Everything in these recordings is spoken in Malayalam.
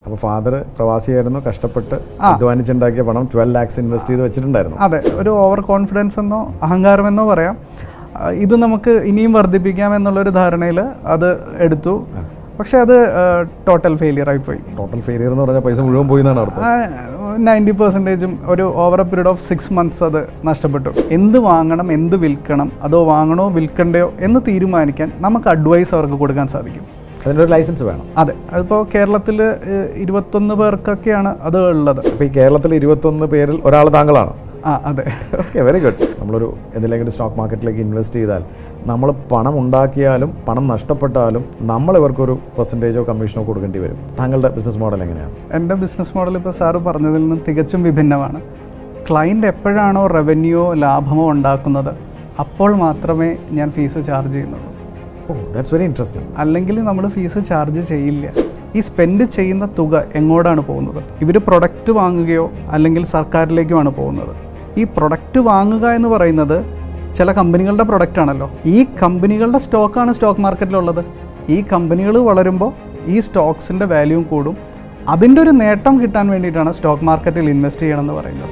അപ്പോൾ ഫാദർ പ്രവാസിയായിരുന്നു കഷ്ടപ്പെട്ട് അധ്വാനിച്ചുണ്ടാക്കിയ പണം ട്വൽവ് ലാക്സ് ഇൻവെസ്റ്റ് ചെയ്ത് വെച്ചിട്ടുണ്ടായിരുന്നു അതെ ഒരു ഓവർ കോൺഫിഡൻസ് എന്നോ അഹങ്കാരമെന്നോ പറയാം ആ, ഇത് നമുക്ക് ഇനിയും വർദ്ധിപ്പിക്കാം എന്നുള്ളൊരു ധാരണയിൽ അത് എടുത്തു പക്ഷെ അത് ടോട്ടൽ ഫെയിലിയർ ആയിപ്പോയി ടോട്ടൽ ഫെയിലിയർ എന്ന് പറഞ്ഞാൽ പൈസ മുഴുവൻ പോയി എന്നാണ് അർത്ഥം നയൻറ്റി പെർസെൻറ്റേജും ഒരു over a period of six months അത് നഷ്ടപ്പെട്ടു എന്ത് വാങ്ങണം എന്ത് വിൽക്കണം അതോ വാങ്ങണോ വിൽക്കണ്ടയോ എന്ന് തീരുമാനിക്കാൻ നമുക്ക് അഡ്വൈസ് അവർക്ക് കൊടുക്കാൻ സാധിക്കും അതിൻ്റെ ഒരു ലൈസൻസ് വേണം അതെ അതിപ്പോൾ കേരളത്തിൽ ഇരുപത്തൊന്ന് പേർക്കൊക്കെയാണ് അത് ഉള്ളത് അപ്പോൾ ഈ കേരളത്തിൽ ഇരുപത്തൊന്ന് പേരിൽ ഒരാൾ താങ്കളാണ് ആ അതെ ഓക്കെ വെരി ഗുഡ് നമ്മളൊരു എന്തിലെങ്കിലും സ്റ്റോക്ക് മാർക്കറ്റിലേക്ക് ഇൻവെസ്റ്റ് ചെയ്താൽ നമ്മൾ പണം ഉണ്ടാക്കിയാലും പണം നഷ്ടപ്പെട്ടാലും നമ്മൾ ഇവർക്കൊരു പെർസെൻറ്റേജോ കമ്മീഷനോ കൊടുക്കേണ്ടി വരും താങ്കളുടെ ബിസിനസ് മോഡൽ എങ്ങനെയാണ് എൻ്റെ ബിസിനസ് മോഡൽ ഇപ്പോൾ സാറ് പറഞ്ഞതിൽ നിന്നും തികച്ചും വിഭിന്നമാണ് ക്ലയൻറ്റ് എപ്പോഴാണോ റവന്യൂയോ ലാഭമോ ഉണ്ടാക്കുന്നത് അപ്പോൾ മാത്രമേ ഞാൻ ഫീസ് ചാർജ് ചെയ്യുന്നുള്ളൂ ഓ ദാറ്റ്സ് വെരി ഇൻട്രസ്റ്റിംഗ് അല്ലെങ്കിൽ നമ്മൾ ഫീസ് ചാർജ് ചെയ്യില്ല ഈ സ്പെൻഡ് ചെയ്യുന്ന തുക എങ്ങോട്ടാണ് പോകുന്നത് ഇവർ പ്രൊഡക്റ്റ് വാങ്ങുകയോ അല്ലെങ്കിൽ സർക്കാരിലേക്കുമാണ് പോകുന്നത് ഈ പ്രൊഡക്റ്റ് വാങ്ങുക എന്ന് പറയുന്നത് ചില കമ്പനികളുടെ പ്രൊഡക്റ്റ് ആണല്ലോ ഈ കമ്പനികളുടെ സ്റ്റോക്കാണ് സ്റ്റോക്ക് മാർക്കറ്റിലുള്ളത് ഈ കമ്പനികൾ വളരുമ്പോൾ ഈ സ്റ്റോക്സിൻ്റെ വാല്യൂം കൂടും അതിൻ്റെ ഒരു നേട്ടം കിട്ടാൻ വേണ്ടിയിട്ടാണ് സ്റ്റോക്ക് മാർക്കറ്റിൽ ഇൻവെസ്റ്റ് ചെയ്യണമെന്ന് പറയുന്നത്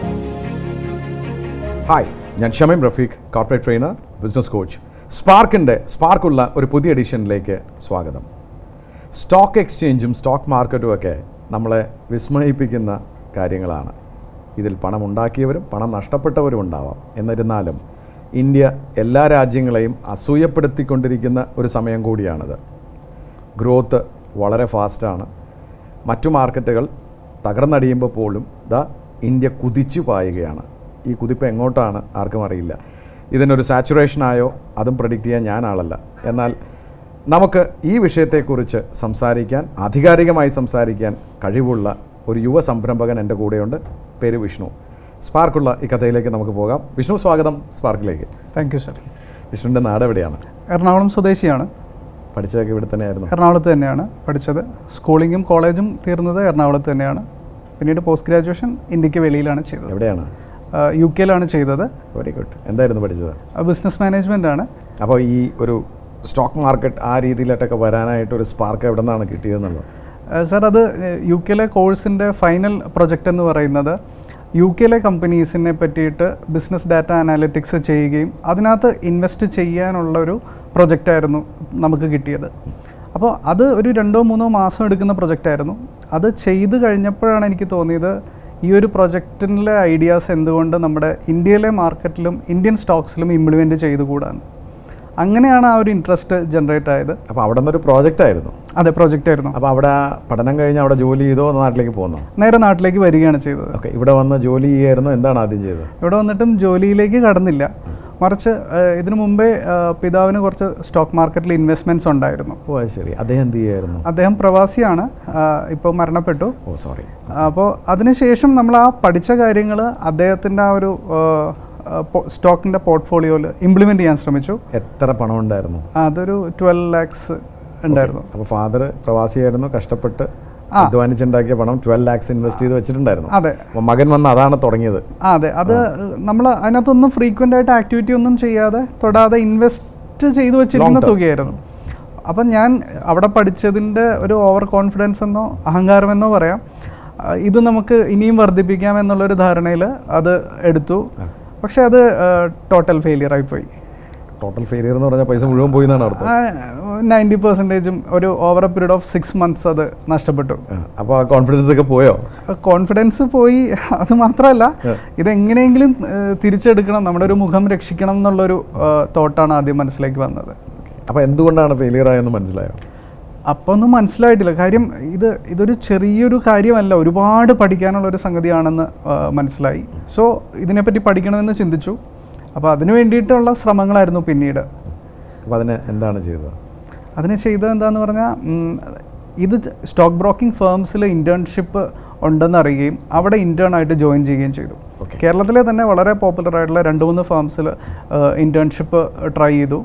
ഹായ് ഞാൻ Shameem Rafeeq corporate trainer business coach സ്പാർക്കിൻ്റെ സ്പാർക്കുള്ള ഒരു പുതിയ എഡിഷനിലേക്ക് സ്വാഗതം സ്റ്റോക്ക് എക്സ്ചേഞ്ചും സ്റ്റോക്ക് മാർക്കറ്റും ഒക്കെ നമ്മളെ വിസ്മയിപ്പിക്കുന്ന കാര്യങ്ങളാണ് ഇതിൽ പണം ഉണ്ടാക്കിയവരും പണം നഷ്ടപ്പെട്ടവരും ഉണ്ടാവാം എന്നിരുന്നാലും ഇന്ത്യ എല്ലാ രാജ്യങ്ങളെയും അസൂയപ്പെടുത്തിക്കൊണ്ടിരിക്കുന്ന ഒരു സമയം കൂടിയാണിത് ഗ്രോത്ത് വളരെ ഫാസ്റ്റാണ് മറ്റു മാർക്കറ്റുകൾ തകർന്നടിയുമ്പോൾ പോലും ദാ ഇന്ത്യ കുതിച്ചു പായുകയാണ് ഈ കുതിപ്പ് എങ്ങോട്ടാണ് ആർക്കും അറിയില്ല ഇതിനൊരു സാച്ചുറേഷനായോ അതും പ്രഡിക്റ്റ് ചെയ്യാൻ ഞാൻ ആളല്ല എന്നാൽ നമുക്ക് ഈ വിഷയത്തെക്കുറിച്ച് സംസാരിക്കാൻ ആധികാരികമായി സംസാരിക്കാൻ കഴിവുള്ള ഒരു യുവ സംരംഭകൻ എൻ്റെ കൂടെയുണ്ട് പേര് വിഷ്ണു സ്പാർക്കുള്ള ഈ കഥയിലേക്ക് നമുക്ക് പോകാം വിഷ്ണു സ്വാഗതം സ്പാർക്കിലേക്ക് താങ്ക് യു സർ വിഷ്ണുവിൻ്റെ നാട് എവിടെയാണ് എറണാകുളം സ്വദേശിയാണ് പഠിച്ചതൊക്കെ ഇവിടെ തന്നെയായിരുന്നു എറണാകുളത്ത് തന്നെയാണ് പഠിച്ചത് സ്കൂളിങ്ങും കോളേജും തീർന്നത് എറണാകുളത്ത് തന്നെയാണ് പിന്നീട് പോസ്റ്റ് ഗ്രാജുവേഷൻ ഇന്ത്യക്ക് വെളിയിലാണ് ചെയ്തത് എവിടെയാണ് യു കെയിലാണ് ചെയ്തത് വെരി ഗുഡ് എന്തായിരുന്നു പഠിച്ചത് ബിസിനസ് മാനേജ്മെൻ്റ് ആണ് അപ്പോൾ ഈ ഒരു സ്റ്റോക്ക് മാർക്കറ്റ് ആ രീതിയിലോട്ടൊക്കെ വരാനായിട്ട് ഒരു സ്പാർക്ക് എവിടെ നിന്നാണ് കിട്ടിയതെന്നുള്ളത് സാർ അത് യു കെയിലെ കോഴ്സിൻ്റെ ഫൈനൽ പ്രൊജക്റ്റ് എന്ന് പറയുന്നത് യു കെയിലെ കമ്പനീസിനെ പറ്റിയിട്ട് ബിസിനസ് ഡാറ്റ അനാലിറ്റിക്സ് ചെയ്യുകയും അതിനകത്ത് ഇൻവെസ്റ്റ് ചെയ്യാനുള്ള ഒരു പ്രൊജക്റ്റായിരുന്നു നമുക്ക് കിട്ടിയത് അപ്പോൾ അത് ഒരു രണ്ടോ മൂന്നോ മാസം എടുക്കുന്ന പ്രൊജക്റ്റായിരുന്നു അത് ചെയ്ത് കഴിഞ്ഞപ്പോഴാണ് എനിക്ക് തോന്നിയത് ഈ ഒരു പ്രൊജക്റ്റിലെ ഐഡിയാസ് എന്തുകൊണ്ട് നമ്മുടെ ഇന്ത്യയിലെ മാർക്കറ്റിലും ഇന്ത്യൻ സ്റ്റോക്സിലും ഇംപ്ലിമെൻറ്റ് ചെയ്തുകൂടാന്ന് അങ്ങനെയാണ് ആ ഒരു ഇൻട്രസ്റ്റ് ജനറേറ്റ് ആയത് അപ്പോൾ അവിടെ നിന്നൊരു പ്രോജക്റ്റ് ആയിരുന്നു അതെ പ്രൊജക്റ്റ് ആയിരുന്നു അപ്പോൾ അവിടെ പഠനം കഴിഞ്ഞ് അവിടെ ജോലി ചെയ്തോ നാട്ടിലേക്ക് പോകുന്നോ നേരെ നാട്ടിലേക്ക് വരികയാണ് ചെയ്തത് ഓക്കെ ഇവിടെ വന്ന് ജോലി ചെയ്യായിരുന്നു എന്താണ് ആദ്യം ചെയ്തത് ഇവിടെ വന്നിട്ടും ജോലിയിലേക്ക് കടന്നില്ല മറിച്ച് ഏഹ്, ഇതിനു മുമ്പേ ഏഹ്, പിതാവിന് കുറച്ച് സ്റ്റോക്ക് മാർക്കറ്റിൽ ഇൻവെസ്റ്റ്മെൻറ്റ്സ് ഉണ്ടായിരുന്നു ഓ അത് ശരി അദ്ദേഹം എന്ത് ചെയ്യായിരുന്നു അദ്ദേഹം പ്രവാസിയാണ് ഇപ്പോൾ മരണപ്പെട്ടു ഓ സോറി അപ്പോൾ അതിനുശേഷം നമ്മൾ ആ പഠിച്ച കാര്യങ്ങൾ അദ്ദേഹത്തിൻ്റെ ആ ഒരു സ്റ്റോക്കിൻ്റെ പോർട്ട്ഫോളിയോയിൽ ഇംപ്ലിമെൻ്റ് ചെയ്യാൻ ശ്രമിച്ചു എത്ര പണം ഉണ്ടായിരുന്നു അതൊരു ട്വൽവ് ലാക്സ് ഉണ്ടായിരുന്നു അപ്പോൾ ഫാദർ പ്രവാസിയായിരുന്നു കഷ്ടപ്പെട്ട് അധ്വാനിച്ചുണ്ടാക്കിയ പണം ട്വൽവ് ലാക്സ് ഇൻവെസ്റ്റ് ചെയ്ത് വെച്ചിട്ടുണ്ടായിരുന്നു അതെ അപ്പോൾ മകൻ വന്ന് അതാണ് തുടങ്ങിയത് ആ അതെ അത് നമ്മൾ അതിനകത്തൊന്നും ഫ്രീക്വൻ്റ് ആയിട്ട് ആക്ടിവിറ്റി ഒന്നും ചെയ്യാതെ തൊടാതെ ഇൻവെസ്റ്റ് ചെയ്തു വെച്ചിരിക്കുന്ന തുകയായിരുന്നു അപ്പം ഞാൻ അവിടെ പഠിച്ചതിൻ്റെ ഒരു ഓവർ കോൺഫിഡൻസ് എന്നോ അഹങ്കാരമെന്നോ പറയാം ആ, ഇത് നമുക്ക് ഇനിയും വർദ്ധിപ്പിക്കാം എന്നുള്ളൊരു ധാരണയിൽ അത് എടുത്തു പക്ഷെ അത് ടോട്ടൽ ഫെയിലിയർ ആയിപ്പോയി ടോട്ടൽ ഫെയിലിയർ എന്ന് പറഞ്ഞാൽ പൈസ മുഴുവൻ പോയി എന്നാണ് അർത്ഥം നയൻറ്റി പെർസെൻറ്റേജും ഒരു over a period of six months അത് നഷ്ടപ്പെട്ടു അപ്പോൾ ആ കോൺഫിഡൻസ് ഒക്കെ പോയോ കോൺഫിഡൻസ് പോയി അത് മാത്രമല്ല ഇതെങ്ങനെയെങ്കിലും ഏഹ്, തിരിച്ചെടുക്കണം നമ്മുടെ ഒരു മുഖം രക്ഷിക്കണം എന്നുള്ളൊരു തോട്ടാണ് ആദ്യം മനസ്സിലേക്ക് വന്നത് അപ്പോൾ എന്തുകൊണ്ടാണ് ഫെയിലിയർ ആയെന്ന് മനസ്സിലായോ അപ്പോൾ ഒന്നും മനസ്സിലായിട്ടില്ല കാര്യം ഇത് ഇതൊരു ചെറിയൊരു കാര്യമല്ല ഒരുപാട് പഠിക്കാനുള്ള ഒരു സംഗതിയാണെന്ന് ആ, മനസ്സിലായി സോ ഇതിനെപ്പറ്റി പഠിക്കണമെന്ന് ചിന്തിച്ചു അപ്പോൾ അതിന് വേണ്ടിയിട്ടുള്ള ശ്രമങ്ങളായിരുന്നു പിന്നീട് അപ്പോൾ അതിന് എന്താണ് ചെയ്തത് അതിന് ചെയ്തത് എന്താന്ന് പറഞ്ഞാൽ ഉം, ഇത് സ്റ്റോക്ക് ബ്രോക്കിംഗ് ഫേംസിൽ ഇൻറ്റേൺഷിപ്പ് ഉണ്ടെന്ന് അറിയുകയും അവിടെ ഇൻറ്റേൺ ആയിട്ട് ജോയിൻ ചെയ്യുകയും ചെയ്തു കേരളത്തിലെ തന്നെ വളരെ പോപ്പുലർ ആയിട്ടുള്ള രണ്ട് മൂന്ന് ഫേംസിൽ ഇൻറ്റേൺഷിപ്പ് ട്രൈ ചെയ്തു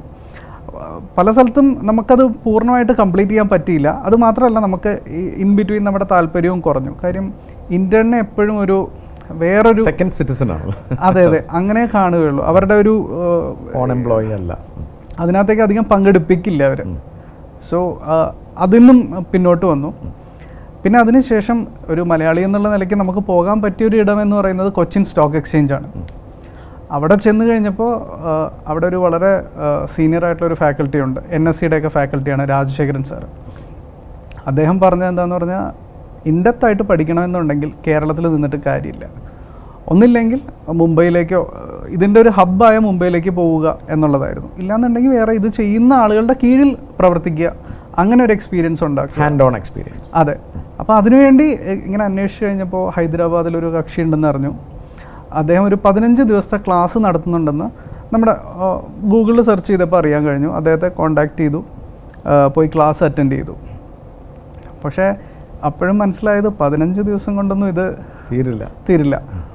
പല സ്ഥലത്തും നമുക്കത് പൂർണ്ണമായിട്ട് കംപ്ലീറ്റ് ചെയ്യാൻ പറ്റിയില്ല അത് മാത്രമല്ല നമുക്ക് ഇൻ ബിറ്റ്വീൻ നമ്മുടെ താല്പര്യവും കുറഞ്ഞു കാര്യം ഇൻറ്റേണിനെ എപ്പോഴും ഒരു വേറൊരു സെക്കൻഡ് സിറ്റിസൺ ആണ് അതെ അതെ അങ്ങനെ കാണുകയുള്ളൂ അവരുടെ ഒരു ഏഹ്, ഓൺ എംപ്ലോയി അല്ല അതിനകത്തേക്ക് അധികം പങ്കെടുപ്പിക്കില്ല അവർ സോ അതിന്നും പിന്നോട്ട് വന്നു പിന്നെ അതിനുശേഷം ഒരു മലയാളി എന്നുള്ള നിലയ്ക്ക് നമുക്ക് പോകാൻ പറ്റിയൊരു ഇടം എന്ന് പറയുന്നത് കൊച്ചിൻ സ്റ്റോക്ക് എക്സ്ചേഞ്ച് ആണ് അവിടെ ചെന്ന് കഴിഞ്ഞപ്പോൾ ആ, അവിടെ ഒരു വളരെ സീനിയർ ആയിട്ടുള്ള ഒരു ഫാക്കൽറ്റി ഉണ്ട് എൻ എസ് സിയുടെ ഒക്കെ ഫാക്കൽറ്റിയാണ് രാജശേഖരൻ സാർ അദ്ദേഹം പറഞ്ഞത് എന്താന്ന് പറഞ്ഞാൽ ഇൻഡെപ്ത് ആയിട്ട് പഠിക്കണമെന്നുണ്ടെങ്കിൽ കേരളത്തിൽ നിന്നിട്ട് കാര്യമില്ല ഒന്നില്ലെങ്കിൽ മുംബൈയിലേക്കോ ഇതിൻ്റെ ഒരു ഹബ്ബായ മുംബൈയിലേക്ക് പോവുക എന്നുള്ളതായിരുന്നു ഇല്ലാന്നുണ്ടെങ്കിൽ വേറെ ഇത് ചെയ്യുന്ന ആളുകളുടെ കീഴിൽ പ്രവർത്തിക്കുക അങ്ങനെ ഒരു എക്സ്പീരിയൻസ് ഉണ്ടാക്കുക ഹാൻഡ് ഓൺ എക്സ്പീരിയൻസ് അതെ അപ്പോൾ അതിനുവേണ്ടി എ- ഇങ്ങനെ അന്വേഷിച്ച് കഴിഞ്ഞപ്പോൾ ഹൈദരാബാദിലൊരു കക്ഷി ഉണ്ടെന്ന് അറിഞ്ഞു അദ്ദേഹം ഒരു പതിനഞ്ച് ദിവസത്തെ ക്ലാസ് നടത്തുന്നുണ്ടെന്ന് നമ്മുടെ ഗൂഗിളിൽ സെർച്ച് ചെയ്തപ്പോൾ അറിയാൻ കഴിഞ്ഞു അദ്ദേഹത്തെ കോണ്ടാക്ട് ചെയ്തു ആ, പോയി ക്ലാസ് അറ്റൻഡ് ചെയ്തു പക്ഷേ അപ്പോഴും മനസ്സിലായത് പതിനഞ്ച് ദിവസം കൊണ്ടൊന്നും ഇത് തീരില്ല തീരില്ല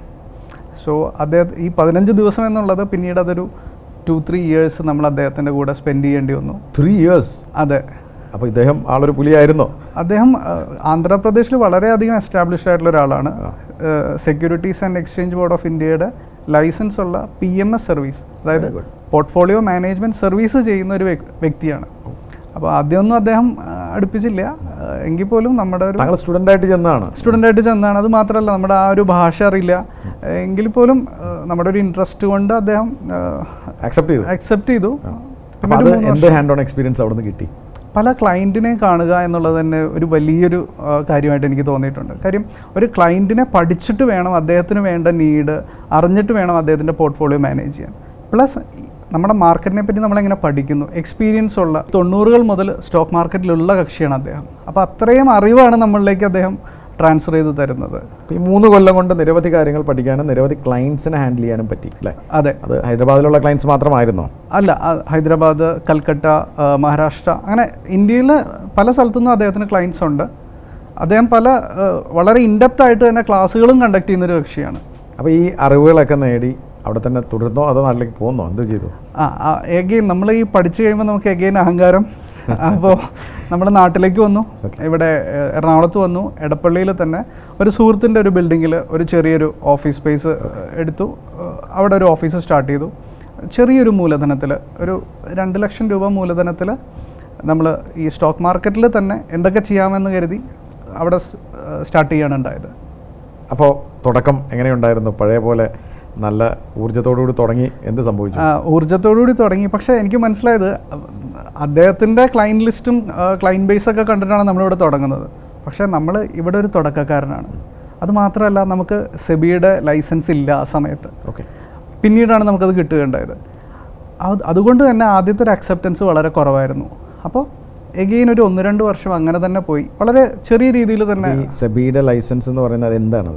സോ അദ്ദേഹം ഈ പതിനഞ്ച് ദിവസം എന്നുള്ളത് പിന്നീട് അതൊരു ടു ത്രീ ഇയേഴ്സ് നമ്മൾ അദ്ദേഹത്തിൻ്റെ കൂടെ സ്പെൻഡ് ചെയ്യേണ്ടി വന്നു ത്രീ ഇയേഴ്സ് അതെ അപ്പോൾ ഇദ്ദേഹം ആളൊരു പുലിയായിരുന്നോ അദ്ദേഹം അഹ്, ആന്ധ്രാപ്രദേശിൽ വളരെയധികം എസ്റ്റാബ്ലിഷ്ഡ് ആയിട്ടുള്ള ഒരാളാണ് securities and exchange board of ഇന്ത്യയുടെ ലൈസൻസ് ഉള്ള പി എം എസ് സർവീസ് അതായത് Very good. Portfolio management service ചെയ്യുന്ന ഒരു വ്യക്- വ്യക്തിയാണ് അപ്പോൾ ആദ്യമൊന്നും അദ്ദേഹം അഹ്, അടുപ്പിച്ചില്ല അഹ്, എങ്കിൽ പോലും നമ്മുടെ ഒരു താങ്കൾ സ്റ്റുഡൻ്റ് ആയിട്ട് ചെന്നാണ് സ്റ്റുഡൻ്റ് ആയിട്ട് ചെന്നാണ് അത് മാത്രമല്ല നമ്മുടെ ആ ഒരു ഭാഷ അറിയില്ല എങ്കിൽ പോലും അഹ്, നമ്മുടെ ഒരു ഇൻട്രസ്റ്റ് കൊണ്ട് അദ്ദേഹം അക്സെപ്റ്റ് ചെയ്തു അക്സെപ്റ്റ് ചെയ്തു അപ്പോൾ പിന്നെ അത് ഒരു മൂന്ന് എന്ത് ഹാൻഡ് ഓൺ എക്സ്പീരിയൻസ് അവിടെ നിന്ന് കിട്ടി പല ക്ലയൻറ്റിനെ കാണുക എന്നുള്ളത് തന്നെ ഒരു വലിയൊരു ആ, കാര്യമായിട്ട് എനിക്ക് തോന്നിയിട്ടുണ്ട് കാര്യം ഒരു ക്ലയൻറ്റിനെ പഠിച്ചിട്ട് വേണം അദ്ദേഹത്തിന് വേണ്ട നീഡ് അറിഞ്ഞിട്ട് വേണം അദ്ദേഹത്തിൻ്റെ പോർട്ട്ഫോളിയോ മാനേജ് ചെയ്യാൻ പ്ലസ് നമ്മുടെ മാർക്കറ്റിനെ പറ്റി നമ്മളെങ്ങനെ പഠിക്കുന്നു എക്സ്പീരിയൻസ് ഉള്ള തൊണ്ണൂറുകൾ മുതൽ സ്റ്റോക്ക് മാർക്കറ്റിലുള്ള കക്ഷിയാണ് അദ്ദേഹം അപ്പോൾ അത്രയും അറിവാണ് നമ്മളിലേക്ക് അദ്ദേഹം ട്രാൻസ്ഫർ ചെയ്ത് തരുന്നത് അപ്പോൾ ഈ മൂന്ന് കൊല്ലം കൊണ്ട് നിരവധി കാര്യങ്ങൾ പഠിക്കാനും നിരവധി ക്ലയൻസിനെ ഹാൻഡിൽ ചെയ്യാനും പറ്റി അല്ലേ അതെ അത് ഹൈദരാബാദിലുള്ള ക്ലയൻസ് മാത്രമായിരുന്നോ അല്ല ആ, ഹൈദരാബാദ് കൽക്കട്ട ആ, മഹാരാഷ്ട്ര അങ്ങനെ ഇന്ത്യയിൽ പല സ്ഥലത്തുനിന്നും അദ്ദേഹത്തിന് ക്ലയൻസ് ഉണ്ട് അദ്ദേഹം പല ആ, വളരെ ഇൻഡെപ്ത് ആയിട്ട് തന്നെ ക്ലാസ്സുകളും കണ്ടക്ട് ചെയ്യുന്ന ഒരു കക്ഷിയാണ് അപ്പോൾ ഈ അറിവുകളൊക്കെ നേടി അവിടെ തന്നെ തുടർന്നോ അതോ നാട്ടിലേക്ക് പോകുന്നോ എന്ത് ചെയ്തു ആ എഗെയിൻ നമ്മൾ ഈ പഠിച്ചു കഴിയുമ്പോൾ നമുക്ക് എഗെയിൻ അഹങ്കാരം അപ്പോൾ നമ്മുടെ നാട്ടിലേക്ക് വന്നു ഇവിടെ ഏഹ്, എറണാകുളത്ത് വന്നു എടപ്പള്ളിയിൽ തന്നെ ഒരു സുഹൃത്തിൻ്റെ ഒരു ബിൽഡിങ്ങിൽ ഒരു ചെറിയൊരു ഓഫീസ് സ്പേസ് എടുത്തു ഏഹ്, അവിടെ ഒരു ഓഫീസ് സ്റ്റാർട്ട് ചെയ്തു ചെറിയൊരു മൂലധനത്തിൽ ഒരു രണ്ട് ലക്ഷം രൂപ മൂലധനത്തിൽ നമ്മൾ ഈ സ്റ്റോക്ക് മാർക്കറ്റിൽ തന്നെ എന്തൊക്കെ ചെയ്യാമെന്ന് കരുതി അവിടെ സ്റ്റാർട്ട് ചെയ്യാണ് ഉണ്ടായത് അപ്പോൾ തുടക്കം എങ്ങനെയുണ്ടായിരുന്നു പഴയ പോലെ നല്ല ഊർജ്ജത്തോടുകൂടി തുടങ്ങി എന്ത് സംഭവിച്ചു ആ, ഊർജ്ജത്തോടുകൂടി തുടങ്ങി പക്ഷേ എനിക്ക് മനസ്സിലായത് അദ്ദേഹത്തിൻ്റെ ക്ലൈൻറ്റ് ലിസ്റ്റും ക്ലൈൻറ്റ് ബേസ് ഒക്കെ കണ്ടിട്ടാണ് നമ്മളിവിടെ തുടങ്ങുന്നത് പക്ഷേ നമ്മൾ ഇവിടെ ഒരു തുടക്കക്കാരനാണ് അത് മാത്രമല്ല നമുക്ക് സെബിയുടെ ലൈസൻസ് ഇല്ല ആ സമയത്ത് ഓക്കെ പിന്നീടാണ് നമുക്കത് കിട്ടുകയുണ്ടായത് അത് അതുകൊണ്ട് തന്നെ ആദ്യത്തെ ഒരു അക്സെപ്റ്റൻസ് വളരെ കുറവായിരുന്നു അപ്പോൾ എഗെയിൻ ഒരു ഒന്ന് രണ്ട് വർഷം അങ്ങനെ തന്നെ പോയി വളരെ ചെറിയ രീതിയിൽ തന്നെ ഈ സെബിയുടെ ലൈസൻസ് എന്ന് പറയുന്നത് എന്താണത്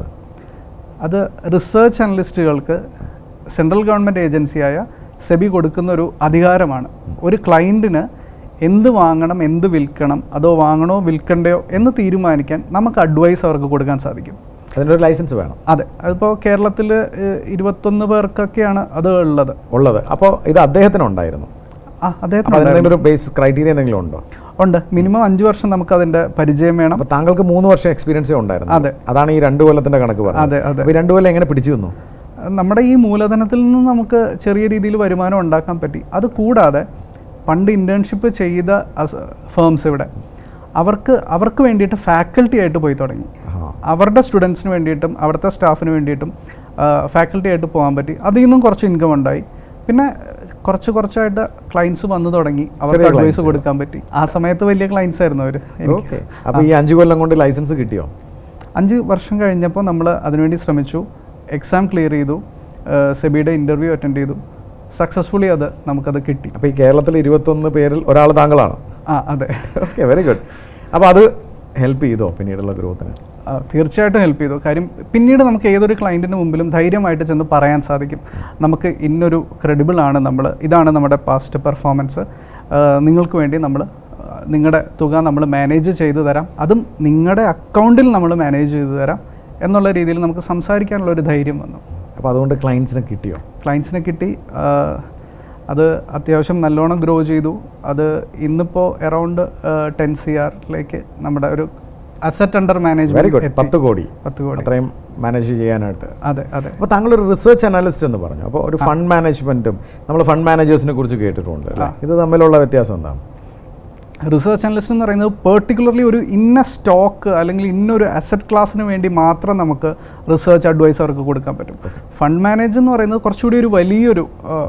അത് റിസർച്ച് അനലിസ്റ്റുകൾക്ക് സെൻട്രൽ ഗവൺമെൻറ് ഏജൻസിയായ സെബി കൊടുക്കുന്ന ഒരു അധികാരമാണ് ഒരു ക്ലയൻറ്റിന് എന്ത് വാങ്ങണം എന്ത് വിൽക്കണം അതോ വാങ്ങണോ വിൽക്കണ്ടയോ എന്ന് തീരുമാനിക്കാൻ നമുക്ക് അഡ്വൈസ് അവർക്ക് കൊടുക്കാൻ സാധിക്കും അതിൻ്റെ ഒരു ലൈസൻസ് വേണം അതെ അതിപ്പോൾ കേരളത്തിൽ ഇരുപത്തൊന്ന് പേർക്കൊക്കെയാണ് അത് ഉള്ളത് ഉള്ളത് അപ്പോൾ ഇത് അദ്ദേഹത്തിന് ഉണ്ടായിരുന്നു ആ അദ്ദേഹത്തിന് അപ്പോൾ അതിനെന്തെങ്കിലും ഒരു ബേസ് ക്രൈറ്റീരിയ എന്തെങ്കിലും ഉണ്ടോ ഉണ്ട് മിനിമം അഞ്ച് വർഷം നമുക്ക് അതിൻ്റെ പരിചയം വേണം അപ്പോൾ താങ്കൾക്ക് മൂന്ന് വർഷം എക്സ്പീരിയൻസേ ഉണ്ടായിരുന്നു അതെ. അതാണ് ഈ രണ്ട് കൊല്ലത്തിന്റെ കണക്ക് പറഞ്ഞത് അതെ അതെ അപ്പോൾ ഈ രണ്ട് കൊല്ലം എങ്ങനെ പിടിച്ചു വന്നു നമ്മുടെ ഈ മൂലധനത്തിൽ നിന്ന് നമുക്ക് ചെറിയ രീതിയിൽ വരുമാനം ഉണ്ടാക്കാൻ പറ്റി അത് കൂടാതെ പണ്ട് ഇൻറ്റേൺഷിപ്പ് ചെയ്ത ഫേംസ് ഇവിടെ അവർക്ക് അവർക്ക് വേണ്ടിയിട്ട് ഫാക്കൽറ്റി ആയിട്ട് പോയി തുടങ്ങി ആ. അവരുടെ സ്റ്റുഡൻസിന് വേണ്ടിയിട്ടും അവിടുത്തെ സ്റ്റാഫിന് വേണ്ടിയിട്ടും ഫാക്കൽറ്റി ആയിട്ട് പോകാൻ പറ്റി അതിൽ നിന്നും കുറച്ച് ഇൻകം ഉണ്ടായി പിന്നെ കുറച്ച് കുറച്ചായിട്ട് ക്ലയൻസ് വന്നു തുടങ്ങി അവർക്ക് ചെറിയ അഡ്വൈസ് clients കൊടുക്കാൻ പറ്റി ആ സമയത്ത് വലിയ ക്ലയൻസ് ആയിരുന്നു അവർ ഓക്കെ അപ്പോൾ ഈ അഞ്ച് കൊല്ലം കൊണ്ട് ലൈസൻസ് കിട്ടിയോ അഞ്ച് വർഷം കഴിഞ്ഞപ്പോൾ നമ്മൾ അതിനുവേണ്ടി ശ്രമിച്ചു എക്സാം ക്ലിയർ ചെയ്തു സെബിയുടെ ഇൻ്റർവ്യൂ അറ്റൻഡ് ചെയ്തു സക്സസ്ഫുള്ളി അത് നമുക്കത് കിട്ടി അപ്പോൾ ഈ കേരളത്തിൽ ഇരുപത്തൊന്ന് പേരിൽ ഒരാൾ താങ്കളാണ് ആ അതെ ഓക്കെ വെരി ഗുഡ് അപ്പോൾ അത് ഹെൽപ്പ് ചെയ്തോ പിന്നീടുള്ള ഗ്രോത്തിന് ആ, തീർച്ചയായിട്ടും ഹെൽപ്പ് ചെയ്തു കാര്യം പിന്നീട് നമുക്ക് ഏതൊരു ക്ലയൻറ്റിന് മുമ്പിലും ധൈര്യമായിട്ട് ചെന്ന് പറയാൻ സാധിക്കും നമുക്ക് ഇന്നൊരു ക്രെഡിബിൾ ആണ് നമ്മൾ ഇതാണ് നമ്മുടെ പാസ്റ്റ് പെർഫോമൻസ് നിങ്ങൾക്ക് വേണ്ടി നമ്മൾ നിങ്ങളുടെ തുക നമ്മൾ മാനേജ് ചെയ്തു തരാം അതും നിങ്ങളുടെ അക്കൗണ്ടിൽ നമ്മൾ മാനേജ് ചെയ്തു തരാം എന്നുള്ള രീതിയിൽ നമുക്ക് സംസാരിക്കാനുള്ള ഒരു ധൈര്യം വന്നു അപ്പോൾ അതുകൊണ്ട് ക്ലയൻസിനെ കിട്ടിയോ ക്ലയൻസിനെ കിട്ടി ആ, അത് അത്യാവശ്യം നല്ലോണം ഗ്രോ ചെയ്തു അത് ഇന്നിപ്പോൾ അറൗണ്ട് ടെൻ സി ആറിലേക്ക് നമ്മുടെ ഒരു asset under very management good പത്ത് കോടി പത്ത് കോടി അത്രയും മാനേജ് ചെയ്യാനായിട്ട് അതെ അതെ അപ്പോൾ താങ്കളൊരു റിസർച്ച് അനാലിസ്റ്റ് എന്ന് പറഞ്ഞു അപ്പോൾ ഒരു ഫണ്ട് മാനേജ്മെൻറ്റും നമ്മൾ ഫണ്ട് മാനേജേഴ്സിനെ കുറിച്ച് കേട്ടിട്ടുണ്ട് അല്ലേ ഇത് തമ്മിലുള്ള വ്യത്യാസം എന്താണ് റിസർച്ച് അനലിസ്റ്റ് എന്ന് പറയുന്നത് പെർട്ടിക്കുലർലി ഒരു ഇന്ന സ്റ്റോക്ക് അല്ലെങ്കിൽ ഇന്നൊരു അസറ്റ് ക്ലാസ്സിന് വേണ്ടി മാത്രം നമുക്ക് റിസർച്ച് അഡ്വൈസർക്ക് കൊടുക്കാൻ പറ്റും ഫണ്ട് മാനേജ് എന്ന് പറയുന്നത് കുറച്ചുകൂടി ഒരു വലിയൊരു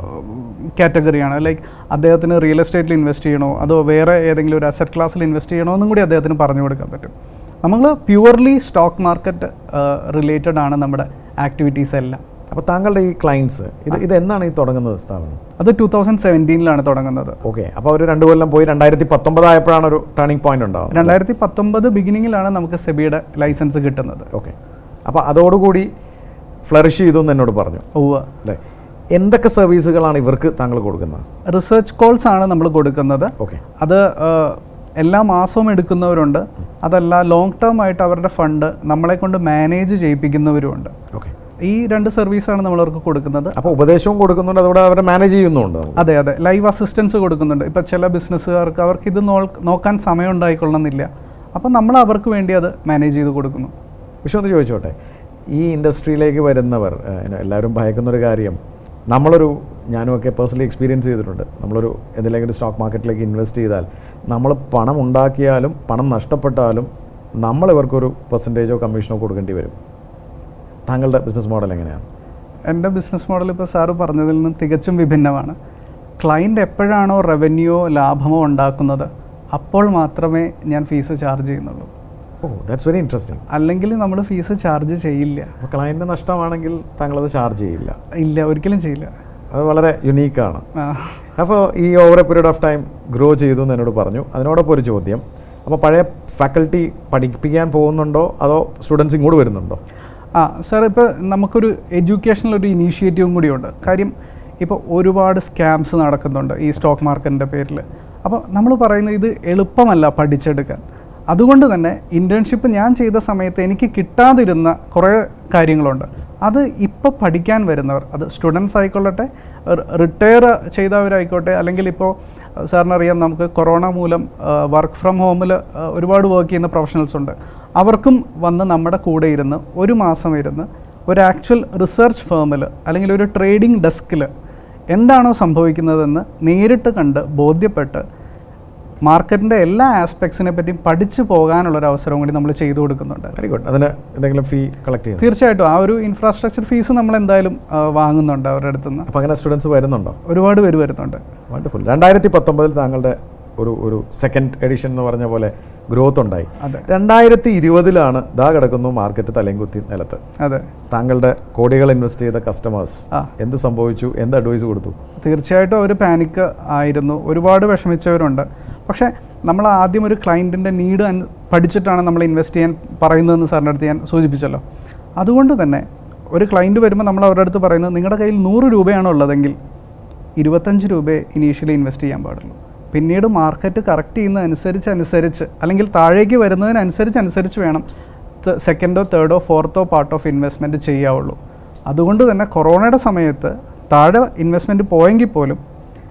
കാറ്റഗറിയാണ് ലൈക്ക് അദ്ദേഹത്തിന് റിയൽ എസ്റ്റേറ്റിൽ ഇൻവെസ്റ്റ് ചെയ്യണോ അതോ വേറെ ഏതെങ്കിലും ഒരു അസറ്റ് ക്ലാസ്സിൽ ഇൻവെസ്റ്റ് ചെയ്യണോ എന്നും കൂടി അദ്ദേഹത്തിന് പറഞ്ഞു കൊടുക്കാൻ പറ്റും നമ്മൾ പ്യുവർലി സ്റ്റോക്ക് മാർക്കറ്റ് റിലേറ്റഡ് ആണ് നമ്മുടെ ആക്ടിവിറ്റീസ് എല്ലാം അപ്പോൾ താങ്കളുടെ ഈ ക്ലയൻസ് ഇത് ഇത് എന്നാണ് ഈ തുടങ്ങുന്നത് സ്ഥാപനം അത് ടൂ തൗസൻഡ് സെവൻറ്റീനിലാണ് തുടങ്ങുന്നത് ഓക്കെ അപ്പോൾ ഒരു രണ്ട് കൊല്ലം പോയി രണ്ടായിരത്തി പത്തൊമ്പതായപ്പോഴാണ് ഒരു ടേണിംഗ് പോയിന്റ് ഉണ്ടാവുന്നത് രണ്ടായിരത്തി പത്തൊമ്പത് ബിഗിനിങ്ങിലാണ് നമുക്ക് സെബിയുടെ ലൈസൻസ് കിട്ടുന്നത് ഓക്കെ അപ്പോൾ അതോടുകൂടി ഫ്ലറിഷ് ചെയ്തു എന്ന് എന്നോട് പറഞ്ഞു ഉവ്വ് അല്ലേ എന്തൊക്കെ സർവീസുകളാണ് ഇവർക്ക് താങ്കൾ കൊടുക്കുന്നത് റിസർച്ച് കോൾസ് ആണ് നമ്മൾ കൊടുക്കുന്നത് ഓക്കെ അത് ആ, എല്ലാ മാസവും എടുക്കുന്നവരുണ്ട് അതല്ല ലോങ് ടേം ആയിട്ട് അവരുടെ ഫണ്ട് നമ്മളെ കൊണ്ട് മാനേജ് ചെയ്യിപ്പിക്കുന്നവരുമുണ്ട് ഓക്കെ ഈ രണ്ട് സർവീസാണ് നമ്മൾ അവർക്ക് കൊടുക്കുന്നത് അപ്പോൾ ഉപദേശവും കൊടുക്കുന്നുണ്ട് അതോടെ അവരെ മാനേജ് ചെയ്യുന്നുണ്ട് നമുക്ക്. അതെ അതെ ലൈവ് അസിസ്റ്റൻസ് കൊടുക്കുന്നുണ്ട് ഇപ്പം ചില ബിസിനസ്സുകാർക്ക് അവർക്ക് ഇത് നോ- നോക്കാൻ സമയം ഉണ്ടായിക്കൊള്ളണമെന്നില്ല അപ്പം നമ്മൾ അവർക്ക് വേണ്ടി അത് മാനേജ് ചെയ്ത് കൊടുക്കുന്നു വിഷ്ണു ഒന്ന് ചോദിച്ചോട്ടെ ഈ ഇൻഡസ്ട്രിയിലേക്ക് വരുന്നവർ ഏഹ്, ഇങ്ങനെ എല്ലാവരും ഭയക്കുന്നൊരു കാര്യം നമ്മളൊരു ഞാനുമൊക്കെ പേഴ്സണലി എക്സ്പീരിയൻസ് ചെയ്തിട്ടുണ്ട് നമ്മളൊരു എന്തിലെങ്കിലും സ്റ്റോക്ക് മാർക്കറ്റിലേക്ക് ഇൻവെസ്റ്റ് ചെയ്താൽ നമ്മൾ പണം ഉണ്ടാക്കിയാലും പണം നഷ്ടപ്പെട്ടാലും നമ്മൾ ഇവർക്കൊരു പെർസെൻറ്റേജോ കമ്മീഷനോ കൊടുക്കേണ്ടി വരും താങ്കളുടെ ബിസിനസ് മോഡൽ എങ്ങനെയാണ് എൻ്റെ ബിസിനസ് മോഡൽ ഇപ്പോൾ സാറ് പറഞ്ഞതിൽ നിന്നും തികച്ചും വിഭിന്നമാണ് ക്ലയൻറ്റ് എപ്പോഴാണോ റവന്യൂയോ ലാഭമോ ഉണ്ടാക്കുന്നത് അപ്പോൾ മാത്രമേ ഞാൻ ഫീസ് ചാർജ് ചെയ്യുന്നുള്ളൂ ഓ ദാറ്റ്സ് വെരി ഇൻട്രസ്റ്റിംഗ് അല്ലെങ്കിൽ നമ്മൾ ഫീസ് ചാർജ് ചെയ്യില്ല അപ്പോൾ ക്ലയൻറ്റിന് നഷ്ടമാണെങ്കിൽ താങ്കളത് ചാർജ് ചെയ്യില്ല ഇല്ല ഒരിക്കലും ചെയ്യില്ല അത് വളരെ യുണീക്കാണ് ആ, അപ്പോൾ ഈ over a period of time grow ചെയ്തു എന്ന് എന്നോട് പറഞ്ഞു അതിനോടൊപ്പം ഒരു ചോദ്യം അപ്പോൾ പഴയ ഫാക്കൽറ്റി പഠിപ്പിക്കാൻ പോകുന്നുണ്ടോ അതോ സ്റ്റുഡൻസ് ഇങ്ങോട്ട് വരുന്നുണ്ടോ ആ സാർ ഇപ്പോൾ നമുക്കൊരു എഡ്യൂക്കേഷണൽ ഒരു ഇനീഷ്യേറ്റീവും കൂടിയുണ്ട് കാര്യം ഇപ്പോൾ ഒരുപാട് സ്കാംസ് നടക്കുന്നുണ്ട് ഈ സ്റ്റോക്ക് മാർക്കറ്റിൻ്റെ പേരിൽ അപ്പോൾ നമ്മൾ പറയുന്നത് ഇത് എളുപ്പമല്ല പഠിച്ചെടുക്കാൻ അതുകൊണ്ട് തന്നെ ഇൻറ്റേൺഷിപ്പ് ഞാൻ ചെയ്ത സമയത്ത് എനിക്ക് കിട്ടാതിരുന്ന കുറേ കാര്യങ്ങളുണ്ട് അത് ഇപ്പോൾ പഠിക്കാൻ വരുന്നവർ അത് സ്റ്റുഡൻസ് ആയിക്കൊള്ളട്ടെ റിട്ടയർ ചെയ്തവരായിക്കോട്ടെ അല്ലെങ്കിൽ ഇപ്പോൾ സാറിനറിയാം നമുക്ക് കൊറോണ മൂലം വർക്ക് ഫ്രം ഹോമിൽ ഒരുപാട് വർക്ക് ചെയ്യുന്ന പ്രൊഫഷണൽസ് ഉണ്ട് അവർക്കും വന്ന് നമ്മുടെ കൂടെ ഇരുന്ന് ഒരു മാസം ഇരുന്ന് ഒരു ആക്ച്വൽ റിസർച്ച് ഫേമിൽ അല്ലെങ്കിൽ ഒരു ട്രേഡിംഗ് ഡെസ്കിൽ എന്താണോ സംഭവിക്കുന്നതെന്ന് നേരിട്ട് കണ്ട് ബോധ്യപ്പെട്ട് മാർക്കറ്റിൻ്റെ എല്ലാ ആസ്പെക്ട്സിനെ പറ്റിയും പഠിച്ചു പോകാനുള്ളൊരു അവസരവും കൂടി നമ്മൾ ചെയ്തു കൊടുക്കുന്നുണ്ട് വെരി ഗുഡ് അതിന് എന്തെങ്കിലും ഫീ കളക്ട് ചെയ്യുന്നു തീർച്ചയായിട്ടും ആ ഒരു ഇൻഫ്രാസ്ട്രക്ചർ ഫീസ് നമ്മൾ എന്തായാലും ആ, വാങ്ങുന്നുണ്ട് അവരുടെ അടുത്ത് നിന്ന് അപ്പോൾ അങ്ങനെ സ്റ്റുഡൻസ് വരുന്നുണ്ടോ ഒരുപാട് പേര് വരുന്നുണ്ട് വണ്ടർഫുൾ രണ്ടായിരത്തി പത്തൊമ്പതിൽ താങ്കളുടെ ഒരു ഒരു സെക്കൻഡ് എഡിഷൻ എന്ന് പറഞ്ഞ പോലെ ഗ്രോത്ത് ഉണ്ടായി അതെ രണ്ടായിരത്തി ഇരുപതിലാണ് ദാ കിടക്കുന്നു മാർക്കറ്റ് തലയും കുത്തി നിലത്ത് അതെ താങ്കളുടെ കോടികൾ ഇൻവെസ്റ്റ് ചെയ്ത കസ്റ്റമേഴ്സ് ആ. എന്ത് സംഭവിച്ചു എന്ത് അഡ്വൈസ് കൊടുത്തു തീർച്ചയായിട്ടും അവർ പാനിക്ക് ആയിരുന്നു ഒരുപാട് വിഷമിച്ചവരുണ്ട് പക്ഷേ നമ്മൾ ആദ്യം ഒരു ക്ലയൻറ്റിൻ്റെ നീഡ് പഠിച്ചിട്ടാണ് നമ്മൾ ഇൻവെസ്റ്റ് ചെയ്യാൻ പറയുന്നതെന്ന് സാറിൻ്റെ അടുത്ത് ഞാൻ സൂചിപ്പിച്ചല്ലോ അതുകൊണ്ട് തന്നെ ഒരു ക്ലയൻറ്റ് വരുമ്പോൾ നമ്മൾ അവരുടെ അടുത്ത് പറയുന്നത് നിങ്ങളുടെ കയ്യിൽ നൂറ് രൂപയാണ് ഉള്ളതെങ്കിൽ ഇരുപത്തഞ്ച് രൂപയെ ഇനീഷ്യലി ഇൻവെസ്റ്റ് ചെയ്യാൻ പാടുള്ളൂ പിന്നീട് മാർക്കറ്റ് കറക്റ്റ് ചെയ്യുന്നതനുസരിച്ച് അനുസരിച്ച് അല്ലെങ്കിൽ താഴേക്ക് വരുന്നതിനനുസരിച്ച് അനുസരിച്ച് വേണം സെക്കൻഡോ തേർഡോ ഫോർത്തോ പാർട്ട് ഓഫ് ഇൻവെസ്റ്റ്മെൻറ്റ് ചെയ്യാവുള്ളൂ അതുകൊണ്ട് തന്നെ കൊറോണയുടെ സമയത്ത് താഴെ ഇൻവെസ്റ്റ്മെൻറ്റ് പോയെങ്കിൽ പോലും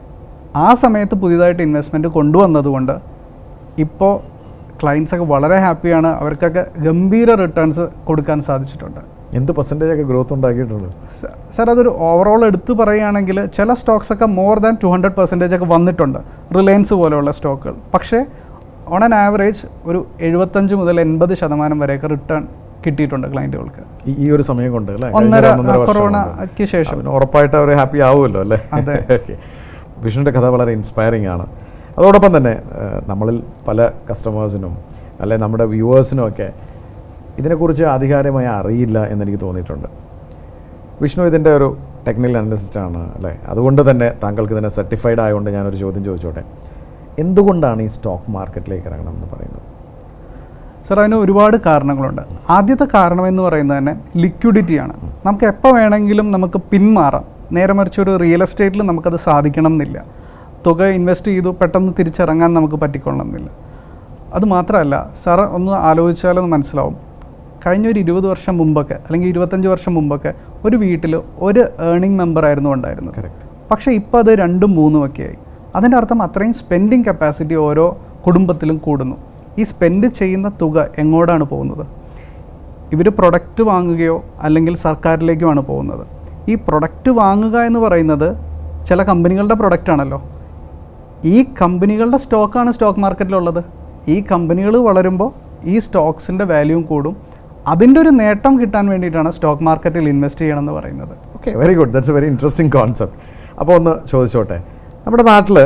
ആ സമയത്ത് പുതിയതായിട്ട് ഇൻവെസ്റ്റ്മെൻറ്റ് കൊണ്ടുവന്നതുകൊണ്ട് ഇപ്പോൾ ക്ലയൻസ് ഒക്കെ വളരെ ഹാപ്പിയാണ് അവർക്കൊക്കെ ഗംഭീര റിട്ടേൺസ് കൊടുക്കാൻ സാധിച്ചിട്ടുണ്ട് എന്ത് പെർസെൻറ്റേജ് ഒക്കെ ഗ്രോത്ത് ഉണ്ടാക്കിയിട്ടുണ്ട് സ- സാർ അതൊരു ഓവറോൾ എടുത്തു പറയുകയാണെങ്കിൽ ചില സ്റ്റോക്സ് ഒക്കെ more than two hundred percentage ഒക്കെ വന്നിട്ടുണ്ട് റിലയൻസ് പോലെയുള്ള സ്റ്റോക്കുകൾ പക്ഷേ ഓൺ ആൻ ആവറേജ് ഒരു എഴുപത്തഞ്ച് മുതൽ എൺപത് ശതമാനം വരെയൊക്കെ റിട്ടേൺ കിട്ടിയിട്ടുണ്ട് ക്ലയൻറ്റുകൾക്ക് ഈ ഈ ഒരു സമയം കൊണ്ട് അല്ലേ കഴിഞ്ഞ ഒന്നര ഒരു ഒന്നര വർഷം കൊണ്ട്. കൊറോണയ്ക്ക് ശേഷം അവന് ഉറപ്പായിട്ട് അവർ ഹാപ്പി ആവുമല്ലോ അല്ലേ അതെ. ഓക്കെ വിഷ്ണുവിൻ്റെ കഥ വളരെ ഇൻസ്പയറിംഗ് ആണ് അതോടൊപ്പം തന്നെ ഏഹ്, നമ്മളിൽ പല കസ്റ്റമേഴ്സിനും അല്ലെ നമ്മുടെ വ്യൂവേഴ്സിനും ഒക്കെ ഇതിനെക്കുറിച്ച് ആധികാരികമായി അറിയില്ല എന്നെനിക്ക് തോന്നിയിട്ടുണ്ട് വിഷ്ണു ഇതിൻ്റെ ഒരു ടെക്നിക്കൽ അനലിസ്റ്റ് ആണ് അല്ലേ അതുകൊണ്ട് തന്നെ താങ്കൾക്ക് ഇതിനെ സർട്ടിഫൈഡ് ആയതുകൊണ്ട് ഞാനൊരു ചോദ്യം ചോദിച്ചോട്ടെ എന്തുകൊണ്ടാണ് ഈ സ്റ്റോക്ക് മാർക്കറ്റിലേക്ക് ഇറങ്ങണം എന്ന് പറയുന്നത് സാർ അതിന് ഒരുപാട് കാരണങ്ങളുണ്ട് ആദ്യത്തെ കാരണം എന്ന് പറയുന്നത് തന്നെ ലിക്വിഡിറ്റിയാണ് നമുക്ക് എപ്പോൾ വേണമെങ്കിലും നമുക്ക് പിന്മാറാം നേരെ മറിച്ച് ഒരു റിയൽ എസ്റ്റേറ്റിൽ നമുക്കത് സാധിക്കണം എന്നില്ല തുക ഇൻവെസ്റ്റ് ചെയ്തു പെട്ടെന്ന് തിരിച്ചിറങ്ങാൻ നമുക്ക് പറ്റിക്കൊള്ളണം എന്നില്ല അത് മാത്രമല്ല സാർ ഒന്ന് ആലോചിച്ചാലൊന്ന് മനസ്സിലാവും കഴിഞ്ഞ ഒരു ഇരുപത് വർഷം മുമ്പൊക്കെ അല്ലെങ്കിൽ ഇരുപത്തഞ്ച് വർഷം മുമ്പൊക്കെ ഒരു വീട്ടിൽ ഒരു ഏർണിംഗ് മെമ്പർ ആയിരുന്നു ഉണ്ടായിരുന്നത് Correct. പക്ഷേ ഇപ്പോൾ അത് രണ്ടും മൂന്നും ഒക്കെ ആയി അതിൻ്റെ അർത്ഥം അത്രയും സ്പെൻഡിങ് കപ്പാസിറ്റി ഓരോ കുടുംബത്തിലും കൂടുന്നു ഈ സ്പെൻഡ് ചെയ്യുന്ന തുക എങ്ങോട്ടാണ് പോകുന്നത് ഇവർ പ്രൊഡക്റ്റ് വാങ്ങുകയോ അല്ലെങ്കിൽ സർക്കാരിലേക്കുമാണ് പോകുന്നത് ഈ പ്രൊഡക്റ്റ് വാങ്ങുക എന്ന് പറയുന്നത് ചില കമ്പനികളുടെ പ്രൊഡക്റ്റ് ആണല്ലോ ഈ കമ്പനികളുടെ സ്റ്റോക്കാണ് സ്റ്റോക്ക് മാർക്കറ്റിലുള്ളത് ഈ കമ്പനികൾ വളരുമ്പോൾ ഈ സ്റ്റോക്സിൻ്റെ വാല്യൂവും കൂടും അതിൻ്റെ ഒരു നേട്ടം കിട്ടാൻ വേണ്ടിയിട്ടാണ് സ്റ്റോക്ക് മാർക്കറ്റിൽ ഇൻവെസ്റ്റ് ചെയ്യണമെന്ന് പറയുന്നത് okay very good that's a very interesting concept അപ്പോൾ ഒന്ന് ചോദിച്ചോട്ടെ നമ്മുടെ നാട്ടിൽ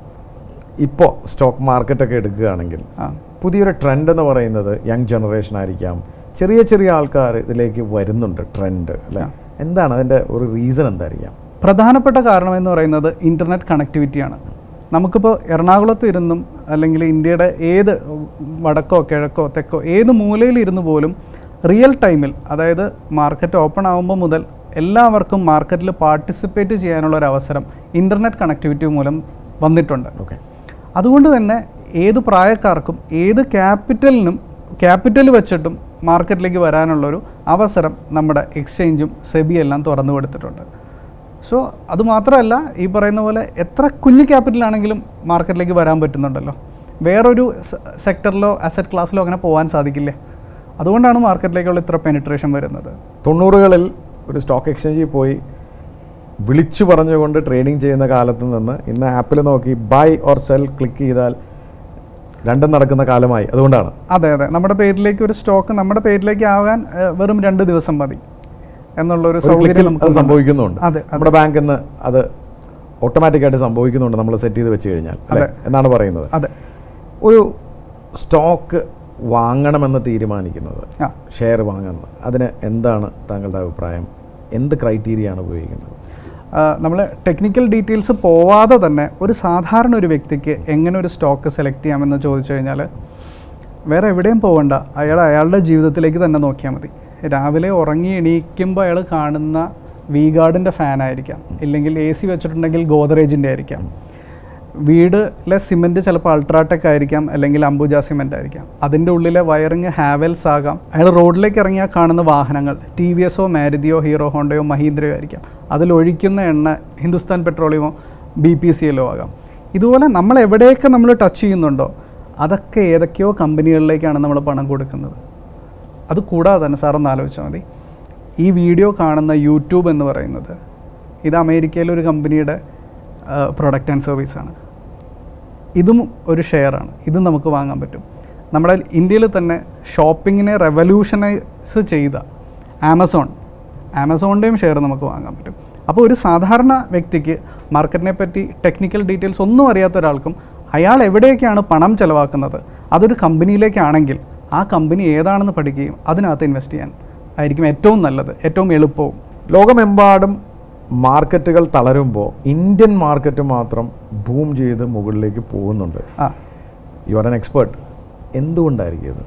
ഇപ്പോൾ സ്റ്റോക്ക് മാർക്കറ്റൊക്കെ എടുക്കുകയാണെങ്കിൽ ആ പുതിയൊരു ട്രെൻഡ് എന്ന് പറയുന്നത് യങ് ജനറേഷൻ ആയിരിക്കാം ചെറിയ ചെറിയ ആൾക്കാർ ഇതിലേക്ക് വരുന്നുണ്ട് ട്രെൻഡ് അല്ലേ എന്താണ് അതിൻ്റെ ഒരു റീസൺ എന്തായിരിക്കാം പ്രധാനപ്പെട്ട കാരണം എന്ന് പറയുന്നത് ഇൻ്റർനെറ്റ് കണക്ടിവിറ്റിയാണ് നമുക്കിപ്പോൾ എറണാകുളത്ത് ഇരുന്നും അല്ലെങ്കിൽ ഇന്ത്യയുടെ ഏത് വടക്കോ കിഴക്കോ തെക്കോ ഏത് മൂലയിൽ ഇരുന്ന് പോലും റിയൽ ടൈമിൽ അതായത് മാർക്കറ്റ് ഓപ്പൺ ആകുമ്പോൾ മുതൽ എല്ലാവർക്കും മാർക്കറ്റിൽ പാർട്ടിസിപ്പേറ്റ് ചെയ്യാനുള്ള ഒരു അവസരം ഇൻ്റർനെറ്റ് കണക്ടിവിറ്റി മൂലം വന്നിട്ടുണ്ട് ഓക്കെ അതുകൊണ്ട് തന്നെ ഏത് പ്രായക്കാർക്കും ഏത് ക്യാപിറ്റലിനും ക്യാപിറ്റൽ വെച്ചിട്ടും മാർക്കറ്റിലേക്ക് വരാനുള്ളൊരു അവസരം നമ്മുടെ എക്സ്ചേഞ്ചും സെബി എല്ലാം തുറന്നു കൊടുത്തിട്ടുണ്ട് സോ അതുമാത്രമല്ല ഈ പറയുന്ന പോലെ എത്ര കുഞ്ഞു ക്യാപിറ്റലാണെങ്കിലും മാർക്കറ്റിലേക്ക് വരാൻ പറ്റുന്നുണ്ടല്ലോ വേറൊരു സെക്ടറിലോ അസറ്റ് ക്ലാസ്സിലോ അങ്ങനെ പോകാൻ സാധിക്കില്ലേ അതുകൊണ്ടാണ് മാർക്കറ്റിലേക്കുള്ള ഇത്ര പെനിട്രേഷൻ വരുന്നത് തൊണ്ണൂറുകളിൽ ഒരു സ്റ്റോക്ക് എക്സ്ചേഞ്ചിൽ പോയി വിളിച്ചു പറഞ്ഞുകൊണ്ട് ട്രേഡിംഗ് ചെയ്യുന്ന കാലത്ത് നിന്ന് ഇന്ന് ആപ്പിൽ നോക്കി ബൈ ഓർ സെൽ ക്ലിക്ക് ചെയ്താൽ രണ്ടും നടക്കുന്ന കാലമായി അതുകൊണ്ടാണ് അതെ അതെ നമ്മുടെ പേരിലേക്ക് ഒരു സ്റ്റോക്ക് നമ്മുടെ പേരിലേക്ക് ആകാൻ ഏഹ്, വെറും രണ്ട് ദിവസം മതി എന്നുള്ളൊരു ഒരു സൗകര്യം ക്ലിക്കിൽ നമുക്ക് അത് സംഭവിക്കുന്നുണ്ട് അതെ, നമ്മുടെ ബാങ്കിൽ നിന്ന് അത് ഓട്ടോമാറ്റിക്കായിട്ട് സംഭവിക്കുന്നുണ്ട് നമ്മൾ സെറ്റ് ചെയ്ത് വെച്ച് കഴിഞ്ഞാൽ അല്ലേ? എന്നാണ് പറയുന്നത് അതെ ഒരു സ്റ്റോക്ക് വാങ്ങണമെന്ന് തീരുമാനിക്കുന്നത് ആ ഷെയർ വാങ്ങുന്നത് അതിന് എന്താണ് താങ്കളുടെ അഭിപ്രായം എന്ത് ക്രൈറ്റീരിയ ആണ് ഉപയോഗിക്കുന്നത് നമ്മൾ ടെക്നിക്കൽ ഡീറ്റെയിൽസ് പോവാതെ തന്നെ ഒരു സാധാരണ ഒരു വ്യക്തിക്ക് എങ്ങനെ ഒരു സ്റ്റോക്ക് സെലക്ട് ചെയ്യാമെന്ന് ചോദിച്ചു കഴിഞ്ഞാൽ വേറെ എവിടെയും പോകണ്ട അയാൾ അയാളുടെ ജീവിതത്തിലേക്ക് തന്നെ നോക്കിയാൽ മതി രാവിലെ ഉറങ്ങി എണീക്കുമ്പോൾ അയാൾ കാണുന്ന വി ഗാർഡിൻ്റെ ഫാനായിരിക്കാം ഇല്ലെങ്കിൽ എ സി വെച്ചിട്ടുണ്ടെങ്കിൽ ഗോദ്രേജിൻ്റെ ആയിരിക്കാം വീടിലെ സിമെൻറ്റ് ചിലപ്പോൾ അൾട്രാടെക് ആയിരിക്കാം അല്ലെങ്കിൽ അംബുജ സിമെൻ്റ് ആയിരിക്കാം അതിൻ്റെ ഉള്ളിലെ വയറിങ് ഹാവൽസ് ആകാം അയാൾ റോഡിലേക്ക് ഇറങ്ങിയാൽ കാണുന്ന വാഹനങ്ങൾ ടി വി എസോ മാരുതിയോ ഹീറോ ഹോണ്ടയോ മഹീന്ദ്രയോ ആയിരിക്കാം അതിലൊഴിക്കുന്ന എണ്ണ ഹിന്ദുസ്ഥാൻ പെട്രോളിയമോ ബി പി സി എല്ലോ ആകാം ഇതുപോലെ നമ്മൾ എവിടെയൊക്കെ നമ്മൾ ടച്ച് ചെയ്യുന്നുണ്ടോ അതൊക്കെ ഏതൊക്കെയോ കമ്പനികളിലേക്കാണ് നമ്മൾ പണം കൊടുക്കുന്നത് അത് കൂടാതെ തന്നെ സാറൊന്ന് ആലോചിച്ചാൽ മതി ഈ വീഡിയോ കാണുന്ന യൂട്യൂബ് എന്ന് പറയുന്നത് ഇത് അമേരിക്കയിലെ ഒരു കമ്പനിയുടെ പ്രൊഡക്റ്റ് ആൻഡ് സർവീസാണ് ഇതും ഒരു ഷെയറാണ് ഇതും നമുക്ക് വാങ്ങാൻ പറ്റും നമ്മുടെ ഇന്ത്യയിൽ തന്നെ ഷോപ്പിങ്ങിനെ റെവല്യൂഷനൈസ് ചെയ്ത ആമസോൺ ആമസോണിൻ്റെയും ഷെയർ നമുക്ക് വാങ്ങാൻ പറ്റും അപ്പോൾ ഒരു സാധാരണ വ്യക്തിക്ക് മാർക്കറ്റിനെ പറ്റി ടെക്നിക്കൽ ഡീറ്റെയിൽസ് ഒന്നും അറിയാത്ത ഒരാൾക്കും അയാൾ എവിടെയൊക്കെയാണ് പണം ചെലവാക്കുന്നത് അതൊരു കമ്പനിയിലേക്കാണെങ്കിൽ ആ കമ്പനി ഏതാണെന്ന് പഠിക്കുകയും അതിനകത്ത് ഇൻവെസ്റ്റ് ചെയ്യാൻ ആയിരിക്കും ഏറ്റവും നല്ലത് ഏറ്റവും എളുപ്പവും ലോകമെമ്പാടും മാർക്കറ്റുകൾ തളരുമ്പോൾ ഇന്ത്യൻ മാർക്കറ്റ് മാത്രം ബൂം ചെയ്ത് മുകളിലേക്ക് പോകുന്നുണ്ട് ആ യു ആർ എൻ എക്സ്പേർട്ട് എന്തുകൊണ്ടായിരിക്കും ഇത്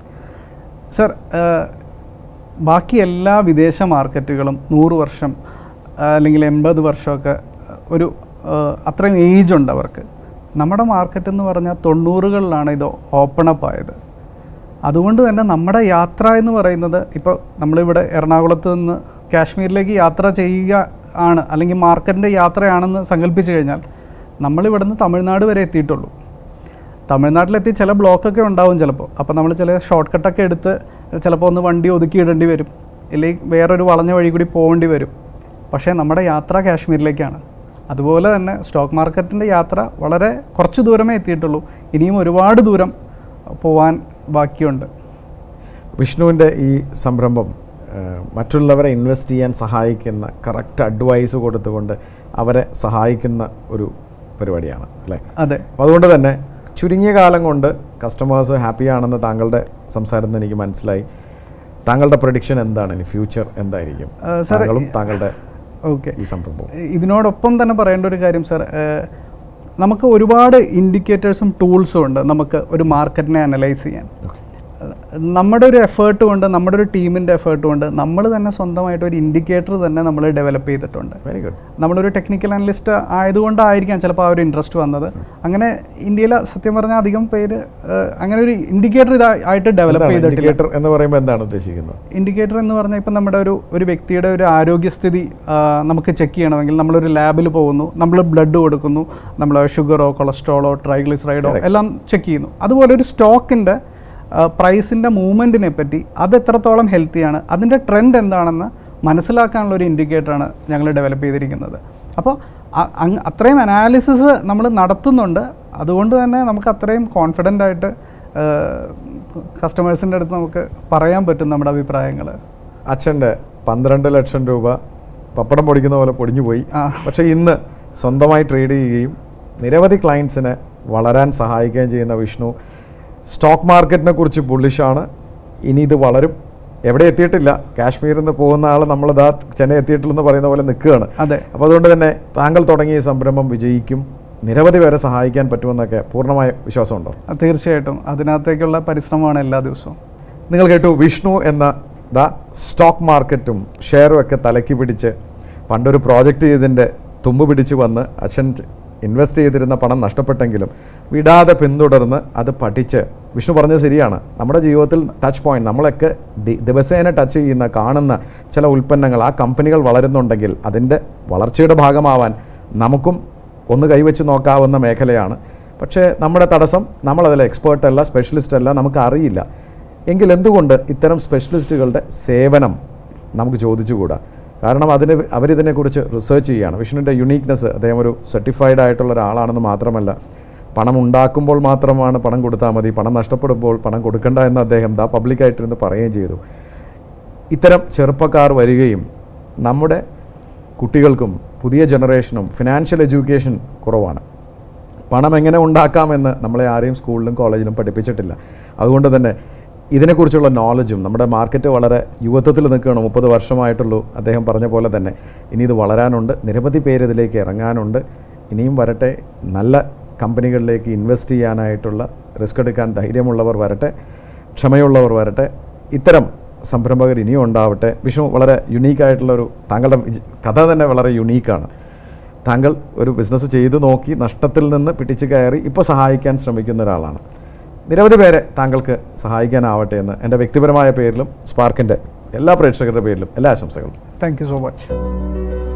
സർ ഏഹ്, ബാക്കി എല്ലാ വിദേശ മാർക്കറ്റുകളും നൂറ് വർഷം ആ, അല്ലെങ്കിൽ എൺപത് വർഷമൊക്കെ ഒരു ഏഹ്, അത്രയും ഏജ് ഉണ്ട് അവർക്ക് നമ്മുടെ മാർക്കറ്റ് എന്ന് പറഞ്ഞാൽ തൊണ്ണൂറുകളിലാണ് ഇത് ഓപ്പൺ അപ്പ് ആയത് അതുകൊണ്ട് തന്നെ നമ്മുടെ യാത്ര എന്ന് പറയുന്നത് ഇപ്പോൾ നമ്മളിവിടെ എറണാകുളത്ത് നിന്ന് കാശ്മീരിലേക്ക് യാത്ര ചെയ്യുക ആണ് അല്ലെങ്കിൽ മാർക്കറ്റിൻ്റെ യാത്രയാണെന്ന് സങ്കല്പിച്ചു കഴിഞ്ഞാൽ നമ്മളിവിടെ നിന്ന് തമിഴ്നാട് വരെ എത്തിയിട്ടുള്ളൂ തമിഴ്നാട്ടിലെത്തി ചില ബ്ലോക്കൊക്കെ ഉണ്ടാവും ചിലപ്പോൾ അപ്പോൾ നമ്മൾ ചില ഷോർട്ട് കട്ടൊക്കെ എടുത്ത് ചിലപ്പോൾ ഒന്ന് വണ്ടി ഒതുക്കിയിടേണ്ടി വരും ഇല്ലെങ്കിൽ വേറൊരു വളഞ്ഞ വഴി കൂടി പോകേണ്ടി വരും പക്ഷേ നമ്മുടെ യാത്ര കാശ്മീരിലേക്കാണ് അതുപോലെ തന്നെ സ്റ്റോക്ക് മാർക്കറ്റിൻ്റെ യാത്ര വളരെ കുറച്ച് ദൂരമേ എത്തിയിട്ടുള്ളൂ ഇനിയും ഒരുപാട് ദൂരം പോവാൻ ബാക്കിയുണ്ട് വിഷ്ണുവിൻ്റെ ഈ സംരംഭം ഏഹ്, മറ്റുള്ളവരെ ഇൻവെസ്റ്റ് ചെയ്യാൻ സഹായിക്കുന്ന കറക്റ്റ് അഡ്വൈസ് കൊടുത്തുകൊണ്ട് അവരെ സഹായിക്കുന്ന ഒരു പരിപാടിയാണ് അല്ലേ അതെ അപ്പോൾ അതുകൊണ്ട് തന്നെ ചുരുങ്ങിയ കാലം കൊണ്ട് കസ്റ്റമേഴ്സ് ഹാപ്പി ആണെന്ന് താങ്കളുടെ സംസാരത്തിൽ നിന്ന് എനിക്ക് മനസ്സിലായി താങ്കളുടെ പ്രൊഡിക്ഷൻ എന്താണ് ഇനി ഫ്യൂച്ചർ എന്തായിരിക്കും ആ, സാർ, താങ്കളും താങ്കളുടെ ഓക്കെ ഈ സംരംഭവും ഇതിനോടൊപ്പം തന്നെ പറയേണ്ട ഒരു കാര്യം സാർ ഏഹ്, നമുക്ക് ഒരുപാട് ഇൻഡിക്കേറ്റേഴ്സും ടൂൾസും ഉണ്ട് നമുക്ക് ഒരു മാർക്കറ്റിനെ അനലൈസ് ചെയ്യാൻ നമ്മുടെ ഒരു എഫേർട്ട് കൊണ്ട് നമ്മുടെ ഒരു ടീമിൻ്റെ എഫേർട്ട് കൊണ്ട് നമ്മൾ തന്നെ സ്വന്തമായിട്ട് ഒരു ഇൻഡിക്കേറ്റർ തന്നെ നമ്മൾ ഡെവലപ്പ് ചെയ്തിട്ടുണ്ട് വെരി ഗുഡ് നമ്മളൊരു ടെക്നിക്കൽ അനലിസ്റ്റ് ആയതുകൊണ്ടായിരിക്കാം ചിലപ്പോൾ ആ ഒരു ഇൻട്രസ്റ്റ് വന്നത് അങ്ങനെ ഇന്ത്യയിൽ സത്യം പറഞ്ഞാൽ അധികം പേര് ഏഹ്, അങ്ങനെ ഒരു ഇൻഡിക്കേറ്റർ ഇതായിട്ട് ഡെവലപ്പ് ചെയ്തിട്ടില്ല ഇൻഡിക്കേറ്റർ എന്ന് പറയുമ്പോൾ എന്താണ് ഉദ്ദേശിക്കുന്നത് ഇൻഡിക്കേറ്റർ എന്ന് പറഞ്ഞാൽ ഇപ്പം നമ്മുടെ ഒരു ഒരു വ്യക്തിയുടെ ഒരു ആരോഗ്യസ്ഥിതി ആ, നമുക്ക് ചെക്ക് ചെയ്യണമെങ്കിൽ നമ്മളൊരു ലാബിൽ പോകുന്നു നമ്മൾ ബ്ലഡ് കൊടുക്കുന്നു നമ്മൾ ഷുഗറോ കൊളസ്ട്രോളോ ട്രൈഗ്ലിസറൈഡോ എല്ലാം ചെക്ക് ചെയ്യുന്നു അതുപോലെ ഒരു സ്റ്റോക്കിൻ്റെ പ്രൈസിൻ്റെ മൂവ്മെൻറ്റിനെ പറ്റി അത് എത്രത്തോളം ഹെൽത്തിയാണ് അതിൻ്റെ ട്രെൻഡ് എന്താണെന്ന് മനസ്സിലാക്കാനുള്ള ഒരു ഇൻഡിക്കേറ്ററാണ് ഞങ്ങൾ ഡെവലപ്പ് ചെയ്തിരിക്കുന്നത് അപ്പോൾ അ- അങ്ങ് അത്രയും അനാലിസിസ് നമ്മൾ നടത്തുന്നുണ്ട് അതുകൊണ്ട് തന്നെ നമുക്ക് അത്രയും കോൺഫിഡൻ്റ് ആയിട്ട് കസ്റ്റമേഴ്സിൻ്റെ അടുത്ത് നമുക്ക് പറയാൻ പറ്റും നമ്മുടെ അഭിപ്രായങ്ങൾ അച്ഛൻ്റെ പന്ത്രണ്ട് ലക്ഷം രൂപ പപ്പടം പൊടിക്കുന്ന പോലെ പൊടിഞ്ഞു പോയി ആ. പക്ഷേ ഇന്ന് സ്വന്തമായി ട്രേഡ് ചെയ്യുകയും നിരവധി ക്ലയൻസിനെ വളരാൻ സഹായിക്കുകയും ചെയ്യുന്ന വിഷ്ണു സ്റ്റോക്ക് മാർക്കറ്റിനെ കുറിച്ച് ബുള്ളിഷാണ് ഇനി ഇത് വളരും എവിടെ എത്തിയിട്ടില്ല കാശ്മീരിൽ നിന്ന് പോകുന്ന ആൾ നമ്മളിതാ ചെന്നൈ എത്തിയിട്ടില്ലെന്ന് പറയുന്ന പോലെ നിൽക്കുകയാണ് അതെ അപ്പോൾ അതുകൊണ്ട് തന്നെ താങ്കൾ തുടങ്ങിയ ഈ സംരംഭം വിജയിക്കും നിരവധി പേരെ സഹായിക്കാൻ പറ്റുമെന്നൊക്കെ പൂർണ്ണമായ വിശ്വാസമുണ്ടോ തീർച്ചയായിട്ടും അതിനകത്തേക്കുള്ള പരിശ്രമമാണ് എല്ലാ ദിവസവും നിങ്ങൾ കേട്ടു വിഷ്ണു എന്ന ദ സ്റ്റോക്ക് മാർക്കറ്റും ഷെയറും ഒക്കെ തലക്കി പിടിച്ച് പണ്ടൊരു പ്രോജക്റ്റ് ചെയ്തതിൻ്റെ തുമ്പ് പിടിച്ച് വന്ന് അച്ഛൻ ഇൻവെസ്റ്റ് ചെയ്തിരുന്ന പണം നഷ്ടപ്പെട്ടെങ്കിലും വിടാതെ പിന്തുടർന്ന് അത് പഠിച്ച് വിഷ്ണു പറഞ്ഞത് ശരിയാണ് നമ്മുടെ ജീവിതത്തിൽ ടച്ച് പോയിന്റ് നമ്മളൊക്കെ ഡി- ദിവസേന ടച്ച് ചെയ്യുന്ന കാണുന്ന ചില ഉൽപ്പന്നങ്ങൾ ആ കമ്പനികൾ വളരുന്നുണ്ടെങ്കിൽ അതിൻ്റെ വളർച്ചയുടെ ഭാഗമാവാൻ നമുക്കും ഒന്ന് കൈവച്ച് നോക്കാവുന്ന മേഖലയാണ് പക്ഷേ നമ്മുടെ തടസ്സം നമ്മളതിൽ എക്സ്പേർട്ട് അല്ല സ്പെഷ്യലിസ്റ്റ് അല്ല നമുക്ക് അറിയില്ല എങ്കിൽ എന്തുകൊണ്ട് ഇത്തരം സ്പെഷ്യലിസ്റ്റുകളുടെ സേവനം നമുക്ക് ചോദിച്ചുകൂടാ കാരണം അതിന് അവരിതിനെക്കുറിച്ച് റിസർച്ച് ചെയ്യുകയാണ് വിഷ്ണുവിൻ്റെ യുണീക്നെസ് അദ്ദേഹം ഒരു സർട്ടിഫൈഡ് ആയിട്ടുള്ള ഒരാളാണെന്ന് മാത്രമല്ല പണം ഉണ്ടാക്കുമ്പോൾ മാത്രമാണ് പണം കൊടുത്താൽ മതി പണം നഷ്ടപ്പെടുമ്പോൾ പണം കൊടുക്കണ്ട എന്ന് അദ്ദേഹം ദാ പബ്ലിക്കായിട്ടിരുന്ന് പറയുകയും ചെയ്തു ഇത്തരം ചെറുപ്പക്കാർ വരികയും നമ്മുടെ കുട്ടികൾക്കും പുതിയ ജനറേഷനും ഫിനാൻഷ്യൽ എഡ്യൂക്കേഷൻ കുറവാണ് പണം എങ്ങനെ ഉണ്ടാക്കാമെന്ന് നമ്മളെ ആരെയും സ്കൂളിലും കോളേജിലും പഠിപ്പിച്ചിട്ടില്ല അതുകൊണ്ട് തന്നെ ഇതിനെക്കുറിച്ചുള്ള നോളജും നമ്മുടെ മാർക്കറ്റ് വളരെ യുവത്വത്തിൽ നിൽക്കുകയാണ് മുപ്പത് വർഷമായിട്ടുള്ളൂ അദ്ദേഹം പറഞ്ഞ പോലെ തന്നെ ഇനി ഇത് വളരാനുണ്ട് നിരവധി പേര് ഇതിലേക്ക് ഇറങ്ങാനുണ്ട് ഇനിയും വരട്ടെ നല്ല കമ്പനികളിലേക്ക് ഇൻവെസ്റ്റ് ചെയ്യാനായിട്ടുള്ള റിസ്ക് എടുക്കാൻ ധൈര്യമുള്ളവർ വരട്ടെ ക്ഷമയുള്ളവർ വരട്ടെ ഇത്തരം സംരംഭകർ ഇനിയും ഉണ്ടാവട്ടെ വിഷ്ണു വളരെ യുണീക്കായിട്ടുള്ള ഒരു താങ്കളുടെ വിജ- കഥ തന്നെ വളരെ യുണീക്കാണ് താങ്കൾ ഒരു ബിസിനസ് ചെയ്തു നോക്കി നഷ്ടത്തിൽ നിന്ന് പിടിച്ചു കയറി ഇപ്പോൾ സഹായിക്കാൻ ശ്രമിക്കുന്ന ഒരാളാണ് നിരവധി പേരെ താങ്കൾക്ക് സഹായിക്കാനാവട്ടെ എന്ന് എൻ്റെ വ്യക്തിപരമായ പേരിലും സ്പാർക്കിൻ്റെ എല്ലാ പ്രേക്ഷകരുടെ പേരിലും എല്ലാ ആശംസകളും താങ്ക് യു സോ മച്ച്